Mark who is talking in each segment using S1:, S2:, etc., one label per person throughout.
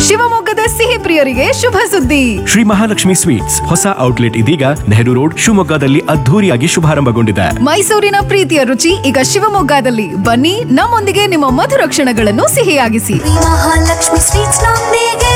S1: ಶಿವಮೊಗ್ಗದ ಸಿಹಿ ಪ್ರಿಯರಿಗೆ ಶುಭ ಸುದ್ದಿ
S2: ಶ್ರೀ ಮಹಾಲಕ್ಷ್ಮಿ ಸ್ವೀಟ್ಸ್ ಹೊಸ ಔಟ್ಲೆಟ್ ಇದೀಗ ನೆಹರು ರೋಡ್ ಶಿವಮೊಗ್ಗದಲ್ಲಿ ಅದ್ಧೂರಿಯಾಗಿ ಶುಭಾರಂಭಗೊಂಡಿದೆ
S1: ಮೈಸೂರಿನ ಪ್ರೀತಿಯ ರುಚಿ ಈಗ ಶಿವಮೊಗ್ಗದಲ್ಲಿ ಬನ್ನಿ ನಮ್ಮೊಂದಿಗೆ ನಿಮ್ಮ ಮಧುರ ಕ್ಷಣಗಳನ್ನು ಸಿಹಿಯಾಗಿಸಿ
S3: ಮಹಾಲಕ್ಷ್ಮಿ ಸ್ವೀಟ್ಸ್ ನೊಂದಿಗೆ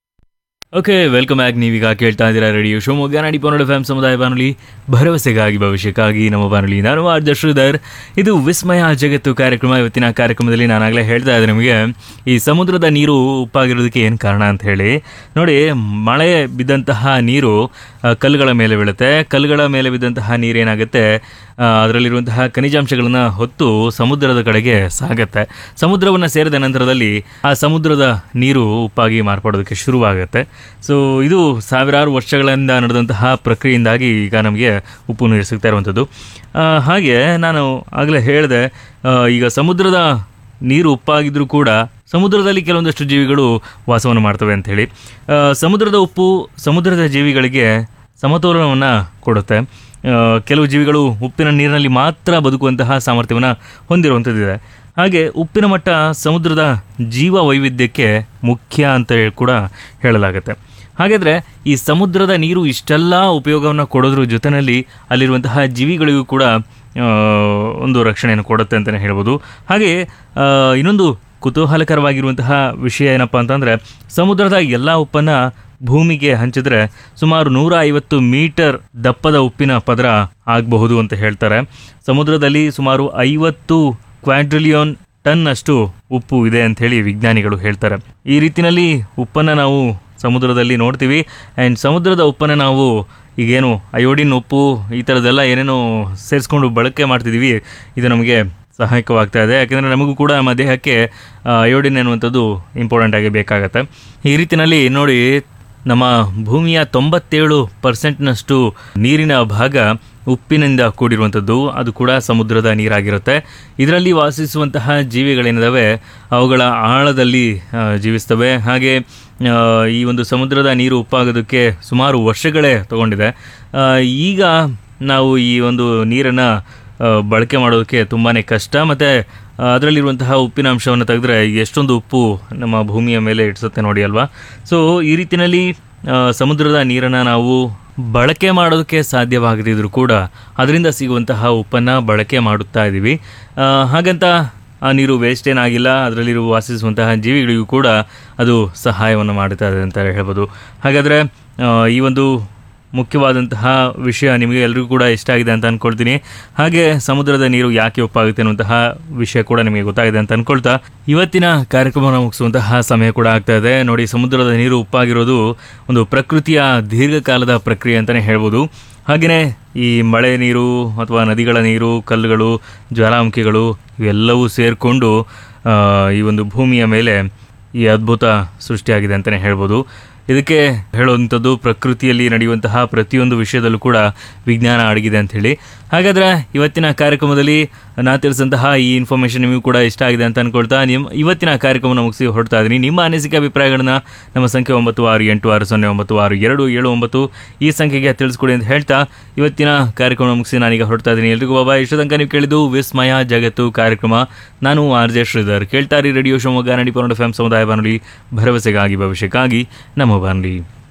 S4: ಓಕೆ ವೆಲ್ಕಮ್ ಬ್ಯಾಕ್ ನೀವೀಗ ಕೇಳ್ತಾ ಇದ್ದೀರಾ ರೇಡಿಯೋ ಶಿವಮೊಗ್ಗ ನಾಡಿ ಪನ್ನಡ ಫ್ಯಾಮ್ ಸಮುದಾಯ ಬಾನುಲಿ ಭರವಸೆಗಾಗಿ ಭವಿಷ್ಯಕ್ಕಾಗಿ ನಮ್ಮ ಬಾನುಲಿ ನಾನು ಆರ್ ಶ್ರೀಧರ್ ಇದು ವಿಸ್ಮಯ ಜಗತ್ತು ಕಾರ್ಯಕ್ರಮ ಇವತ್ತಿನ ಕಾರ್ಯಕ್ರಮದಲ್ಲಿ ನಾನಾಗಲೇ ಹೇಳ್ತಾ ಇದ್ದೆ ನಿಮಗೆ ಈ ಸಮುದ್ರದ ನೀರು ಉಪ್ಪಾಗಿರೋದಕ್ಕೆ ಏನು ಕಾರಣ ಅಂತ ಹೇಳಿ ನೋಡಿ ಮಳೆ ಬಿದ್ದಂತಹ ನೀರು ಆ, ಕಲ್ಲುಗಳ ಮೇಲೆ ಬೀಳುತ್ತೆ ಕಲ್ಲುಗಳ ಮೇಲೆ ಬಿದ್ದಂತಹ ನೀರೇನಾಗುತ್ತೆ ಅದರಲ್ಲಿರುವಂತಹ ಖನಿಜಾಂಶಗಳನ್ನು ಹೊತ್ತು ಸಮುದ್ರದ ಕಡೆಗೆ ಸಾಗತ್ತೆ ಸಮುದ್ರವನ್ನು ಸೇರಿದ ನಂತರದಲ್ಲಿ ಆ ಸಮುದ್ರದ ನೀರು ಉಪ್ಪಾಗಿ ಮಾರ್ಪಡೋದಕ್ಕೆ ಶುರುವಾಗುತ್ತೆ ಸೊ ಇದು ಸಾವಿರಾರು ವರ್ಷಗಳಿಂದ ನಡೆದಂತಹ ಪ್ರಕ್ರಿಯೆಯಿಂದಾಗಿ ಈಗ ನಮಗೆ ಉಪ್ಪು ನೀರು ಸಿಗ್ತಾ ಇರುವಂಥದ್ದು ಆ, ಹಾಗೆ ನಾನು ಆಗಲೇ ಹೇಳಿದೆ ಆ, ಈಗ ಸಮುದ್ರದ ನೀರು ಉಪ್ಪಾಗಿದ್ರೂ ಕೂಡ ಸಮುದ್ರದಲ್ಲಿ ಕೆಲವೊಂದಷ್ಟು ಜೀವಿಗಳು ವಾಸವನ್ನು ಮಾಡ್ತವೆ ಅಂಥೇಳಿ ಆ, ಸಮುದ್ರದ ಉಪ್ಪು ಸಮುದ್ರದ ಜೀವಿಗಳಿಗೆ ಸಮತೋಲನವನ್ನು ಕೊಡುತ್ತೆ ಆ, ಕೆಲವು ಜೀವಿಗಳು ಉಪ್ಪಿನ ನೀರಿನಲ್ಲಿ ಮಾತ್ರ ಬದುಕುವಂತಹ ಸಾಮರ್ಥ್ಯವನ್ನು ಹೊಂದಿರುವಂಥದ್ದಿದೆ ಹಾಗೆ ಉಪ್ಪಿನ ಮಟ್ಟ ಸಮುದ್ರದ ಜೀವ ವೈವಿಧ್ಯಕ್ಕೆ ಮುಖ್ಯ ಅಂತ ಹೇಳಿ ಕೂಡ ಹೇಳಲಾಗುತ್ತೆ ಹಾಗಾದರೆ ಈ ಸಮುದ್ರದ ನೀರು ಇಷ್ಟೆಲ್ಲ ಉಪಯೋಗವನ್ನು ಕೊಡೋದ್ರ ಜೊತೆಯಲ್ಲಿ ಅಲ್ಲಿರುವಂತಹ ಜೀವಿಗಳಿಗೂ ಕೂಡ ಆ, ಒಂದು ರಕ್ಷಣೆಯನ್ನು ಕೊಡುತ್ತೆ ಅಂತಲೇ ಹೇಳ್ಬೋದು ಹಾಗೆ ಆ, ಇನ್ನೊಂದು ಕುತೂಹಲಕರವಾಗಿರುವಂತಹ ವಿಷಯ ಏನಪ್ಪ ಅಂತಂದರೆ ಸಮುದ್ರದ ಎಲ್ಲ ಉಪ್ಪನ್ನು ಭೂಮಿಗೆ ಹಂಚಿದ್ರೆ ಸುಮಾರು ನೂರ ಐವತ್ತು ಮೀಟರ್ ದಪ್ಪದ ಉಪ್ಪಿನ ಪದರ ಆಗಬಹುದು ಅಂತ ಹೇಳ್ತಾರೆ ಸಮುದ್ರದಲ್ಲಿ ಸುಮಾರು ಐವತ್ತು ಕ್ವಾಡ್ರಿಲಿಯೋನ್ ಟನ್ ಅಷ್ಟು ಉಪ್ಪು ಇದೆ ಅಂತ ಹೇಳಿ ವಿಜ್ಞಾನಿಗಳು ಹೇಳ್ತಾರೆ ಈ ರೀತಿಯಲ್ಲಿ ಉಪ್ಪನ್ನು ನಾವು ಸಮುದ್ರದಲ್ಲಿ ನೋಡ್ತೀವಿ ಆ್ಯಂಡ್ ಸಮುದ್ರದ ಉಪ್ಪನ್ನು ನಾವು ಈಗೇನು ಅಯೋಡಿನ್ ಉಪ್ಪು ಈ ಥರದ್ದೆಲ್ಲ ಏನೇನೋ ಸೇರಿಸ್ಕೊಂಡು ಬಳಕೆ ಮಾಡ್ತಿದ್ದೀವಿ ಇದು ನಮಗೆ ಸಹಾಯಕವಾಗ್ತಾ ಇದೆ ಯಾಕೆಂದರೆ ನಮಗೂ ಕೂಡ ನಮ್ಮ ದೇಹಕ್ಕೆ ಆ, ಅಯೋಡಿನ್ ಅನ್ನುವಂಥದ್ದು ಇಂಪಾರ್ಟೆಂಟ್ ಆಗಿ ಬೇಕಾಗತ್ತೆ ಈ ರೀತಿಯಲ್ಲಿ ನೋಡಿ ನಮ್ಮ ಭೂಮಿಯ ತೊಂಬತ್ತೇಳು ಪರ್ಸೆಂಟ್ನಷ್ಟು ನೀರಿನ ಭಾಗ ಉಪ್ಪಿನಿಂದ ಕೂಡಿರುವಂಥದ್ದು ಅದು ಕೂಡ ಸಮುದ್ರದ ನೀರಾಗಿರುತ್ತೆ ಇದರಲ್ಲಿ ವಾಸಿಸುವಂತಹ ಜೀವಿಗಳೇನಿದಾವೆ ಅವುಗಳ ಆಳದಲ್ಲಿ ಆ, ಜೀವಿಸ್ತವೆ ಹಾಗೆ ಆ, ಈ ಒಂದು ಸಮುದ್ರದ ನೀರು ಉಪ್ಪಾಗೋದಕ್ಕೆ ಸುಮಾರು ವರ್ಷಗಳೇ ತಗೊಂಡಿದೆ ಆ, ಈಗ ನಾವು ಈ ಒಂದು ನೀರನ್ನು ಬಳಕೆ ಮಾಡೋದಕ್ಕೆ ತುಂಬಾ ಕಷ್ಟ ಮತ್ತು ಅದರಲ್ಲಿರುವಂತಹ ಉಪ್ಪಿನ ಅಂಶವನ್ನು ತೆಗೆದ್ರೆ ಎಷ್ಟೊಂದು ಉಪ್ಪು ನಮ್ಮ ಭೂಮಿಯ ಮೇಲೆ ಇಡಿಸುತ್ತೆ ನೋಡಿ ಅಲ್ವಾ ಸೊ ಈ ರೀತಿಯಲ್ಲಿ ಆ, ಸಮುದ್ರದ ನೀರನ್ನು ನಾವು ಬಳಕೆ ಮಾಡೋದಕ್ಕೆ ಸಾಧ್ಯವಾಗದಿದ್ರೂ ಕೂಡ ಅದರಿಂದ ಸಿಗುವಂತಹ ಉಪ್ಪನ್ನು ಬಳಕೆ ಮಾಡುತ್ತಾ ಇದ್ದೀವಿ ಆ, ಹಾಗಂತ ಆ ನೀರು ವೇಸ್ಟ್ ಏನಾಗಿಲ್ಲ ಅದರಲ್ಲಿರುವ ವಾಸಿಸುವಂತಹ ಜೀವಿಗಳಿಗೂ ಕೂಡ ಅದು ಸಹಾಯವನ್ನು ಮಾಡುತ್ತಾ ಇದೆ ಅಂತ ಹೇಳ್ಬೋದು ಹಾಗಾದರೆ ಆ, ಈ ಒಂದು ಮುಖ್ಯವಾದಂತಹ ವಿಷಯ ನಿಮಗೆ ಎಲ್ರಿಗೂ ಕೂಡ ಇಷ್ಟ ಆಗಿದೆ ಅಂತ ಅಂದ್ಕೊಳ್ತೀನಿ ಹಾಗೆ ಸಮುದ್ರದ ನೀರು ಯಾಕೆ ಉಪ್ಪಾಗುತ್ತೆ ಅನ್ನುವಂತಹ ವಿಷಯ ಕೂಡ ನಿಮಗೆ ಗೊತ್ತಾಗಿದೆ ಅಂತ ಅಂದ್ಕೊಳ್ತಾ ಇವತ್ತಿನ ಕಾರ್ಯಕ್ರಮವನ್ನು ಮುಗಿಸುವಂತಹ ಸಮಯ ಕೂಡ ಆಗ್ತಾ ಇದೆ ನೋಡಿ ಸಮುದ್ರದ ನೀರು ಉಪ್ಪಾಗಿರೋದು ಒಂದು ಪ್ರಕೃತಿಯ ದೀರ್ಘಕಾಲದ ಪ್ರಕ್ರಿಯೆ ಅಂತಲೇ ಹೇಳ್ಬೋದು ಹಾಗೆಯೇ ಈ ಮಳೆ ನೀರು ಅಥವಾ ನದಿಗಳ ನೀರು ಕಲ್ಲುಗಳು ಜ್ವಾಲಾಮುಖಿಗಳು ಇವೆಲ್ಲವೂ ಸೇರಿಕೊಂಡು ಈ ಒಂದು ಭೂಮಿಯ ಮೇಲೆ ಈ ಅದ್ಭುತ ಸೃಷ್ಟಿಯಾಗಿದೆ ಅಂತಲೇ ಹೇಳ್ಬೋದು ಇದಕ್ಕೆ ಹೇಳುವಂಥದ್ದು ಪ್ರಕೃತಿಯಲ್ಲಿ ನಡೆಯುವಂತಹ ಪ್ರತಿಯೊಂದು ವಿಷಯದಲ್ಲೂ ಕೂಡ ವಿಜ್ಞಾನ ಅಡಗಿದೆ ಅಂತ ಹೇಳಿ ಹಾಗಾದರೆ ಇವತ್ತಿನ ಕಾರ್ಯಕ್ರಮದಲ್ಲಿ ನಾ ತಿಳಿಸಿದಂತಹ ಈ ಇನ್ಫಾರ್ಮೇಷನ್ ನಿಮಗೂ ಕೂಡ ಇಷ್ಟ ಆಗಿದೆ ಅಂತ ಅನ್ಕೊಳ್ತಾ ನಿಮ್ಮ ಇವತ್ತಿನ ಕಾರ್ಯಕ್ರಮವನ್ನು ಮುಗಿಸಿ ಹೊರಡ್ತಾ ಇದ್ದೀನಿ ನಿಮ್ಮ ಅನಿಸಿಕೆ ಅಭಿಪ್ರಾಯಗಳನ್ನ ನಮ್ಮ ಸಂಖ್ಯೆ ಒಂಬತ್ತು ಆರು ಎಂಟು ಆರು ಸೊನ್ನೆ ಒಂಬತ್ತು ಆರು ಎರಡು ಏಳು ಒಂಬತ್ತು ಈ ಸಂಖ್ಯೆಗೆ ತಿಳಿಸ್ಕೊಡಿ ಅಂತ ಹೇಳ್ತಾ ಇವತ್ತಿನ ಕಾರ್ಯಕ್ರಮ ಮುಗಿಸಿ ನಾನೀಗ ಹೊರಡ್ತಾ ಇದ್ದೀನಿ ಎಲ್ರಿಗೂ ಬಾಬಾ ಇಷ್ಟು ತನಕ ನೀವು ಕೇಳಿದ್ದು ವಿಸ್ಮಯ ಜಗತ್ತು ಕಾರ್ಯಕ್ರಮ ನಾನು ಆರ್ ಜೆ ಶ್ರೀಧರ್ ಕೇಳ್ತಾರಿ ರೇಡಿಯೋ ಶಿವಮೊಗ್ಗ ನಡಿ ಪನ್ನಡ ಎಫ್ ಸಮುದಾಯ ಬಾನುಲಿ ಭರವಸೆಗಾಗಿ ಭವಿಷ್ಯಕ್ಕಾಗಿ ನಮ್ಮ ಬಾನುಲಿ